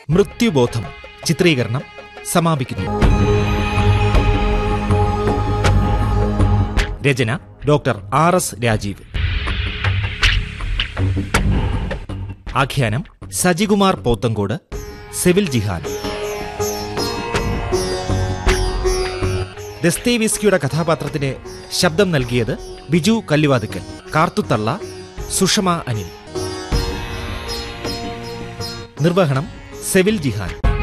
മൃത്യുബോധം ചിത്രീകരണം സമാപിക്കുന്നു രചന ഡോക്ടർ ആർ എസ് രാജീവ് ആഖ്യാനം സജികുമാർ പോത്തങ്കോട് സെവിൽ ജിഹാൻ ദസ്തേവിസ്കിയുടെ കഥാപാത്രത്തിന് ശബ്ദം നൽകിയത് ബിജു കല്ലുവാതുക്കൽ കാർത്തുത്തള്ള സുഷമ അനിൽ നിർവഹണം സെവിൽ ജിഹാൻ